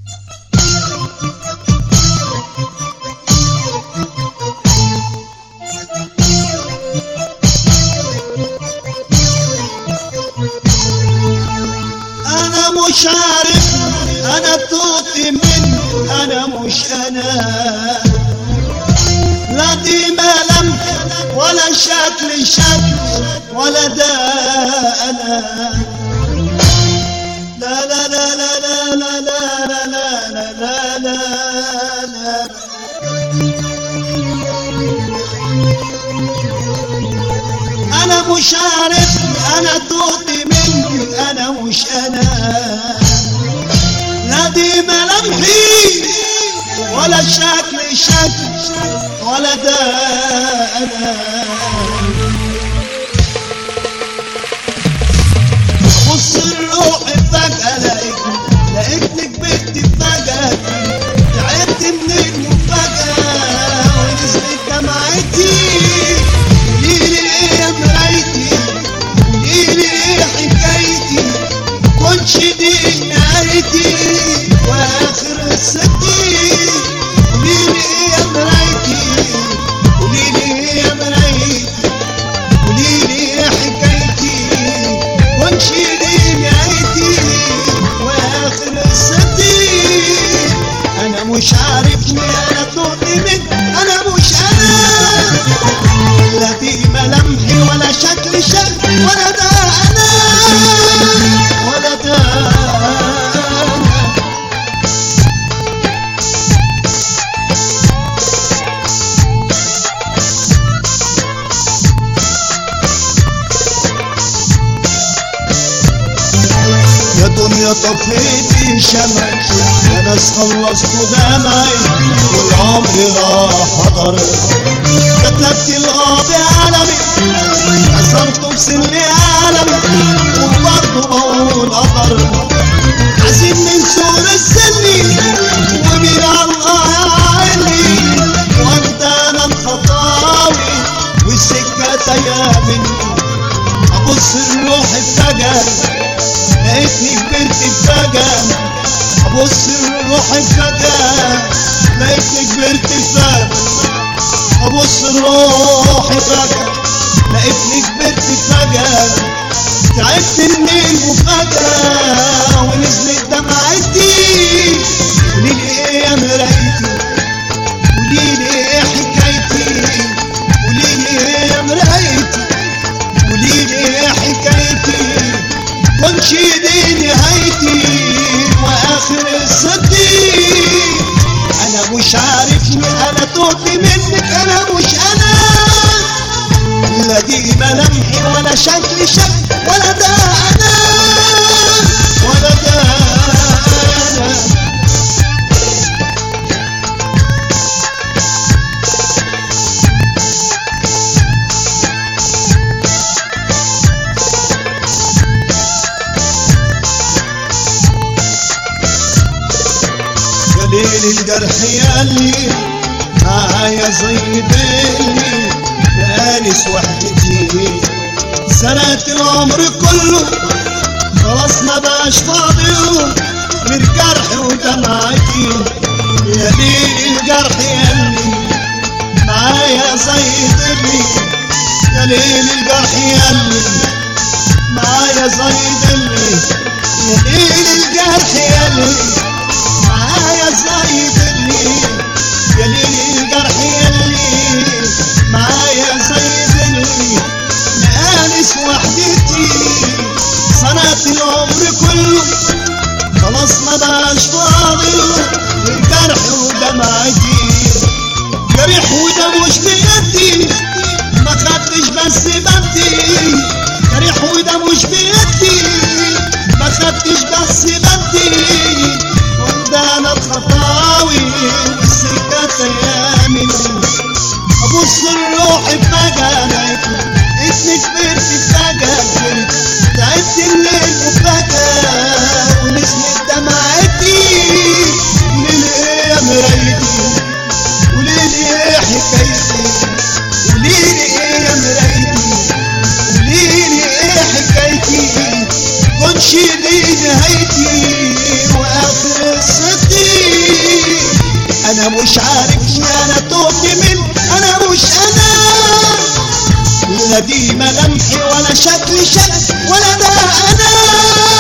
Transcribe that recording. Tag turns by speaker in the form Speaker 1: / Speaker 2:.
Speaker 1: انا مش عارف انا توت من انا مش انا لا دي ملم ولا شكل شكل ولا ده انا لا لا لا لا لا لا لا لا لا لا لا لا انا مش عارف انا توت مني انا مش انا لا دي ملامحي ولا شكل شكل ولا ده انا بص الروح فجأة لقيتني لقيتني كبرت فجأة تعبت من المفاجأة ونزلت دمعتي قوليلي ايه يا مرايتي قوليلي ايه حكايتي كنتش دي نهايتي واخر قصتي قوليلي ايه يا مرايتي قوليلي ايه يا مرايتي قوليلي ايه حكايتي كنتش دي نهايتي واخر قصتي انا مش عارفني انا تهت من انا مش انا لا دي ملامحي ولا شكل شكل ولا ده انا ولا ده أنا. يا دنيا طفيتي شمعي يا ناس خلصتوا دمعي والعمر راح حضر كتبت القاضي علمي كسرته بسن علمي وبرضه بقول قدر عزيز من سور السني ومين الله يعيني وانت انا الخطاوي والسكه تايه مني ابص لروحي فجاه لقيتني كبرت فجأة أبص لروحي فجأة لقيتني كبرت فجأة أبص لروحي فجأة لقيتني كبرت فجأة تعبت من المفاجأة ونزلت دمعتي قوليلي إيه يا مرايتي قوليلي إيه حكايتي قوليلي إيه يا مرايتي قوليلي إيه حكايتي كنش دي نهايتي واخر قصتي انا مش عارفني انا تهت منك انا مش انا لا دي ملامحي ولا شكل شكل ولا ده انا ولا ده انا قليل الجرح يالي معايا زي بيلي بانس وحدتي سنة العمر كله خلاص ما بقاش فاضي غير جرح ودمعتي يا ليل الجرح يالي معايا زي بيلي يا ليل الجرح يالي معايا زي بيلي يا ليل الجرح يالي معايا زي دلي يا ليل الجرح يلي معايا زي دلي مقانس وحدتي سنة العمر كله خلاص ما بقاش فاضي الجرح ودمعتي جريح وده مش بيدي ما خدتش بس بدي جريح وده مش بيدي ما خدتش بس بدي وده انا الخطاوي والسكة تيامي ابص لروحي فجأة لقيتني اتني كبرت فجأة كبرت تعبت الليل وفجأة ونزلت دمعتي قوليلي ايه يا مرايتي قوليلي ايه حكايتي قوليلي ايه يا مرايتي قوليلي ايه حكايتي كنش دي نهايتي انا مش عارفني انا تهت من انا مش انا لا دي ملامحي ولا شكل شكل ولا ده انا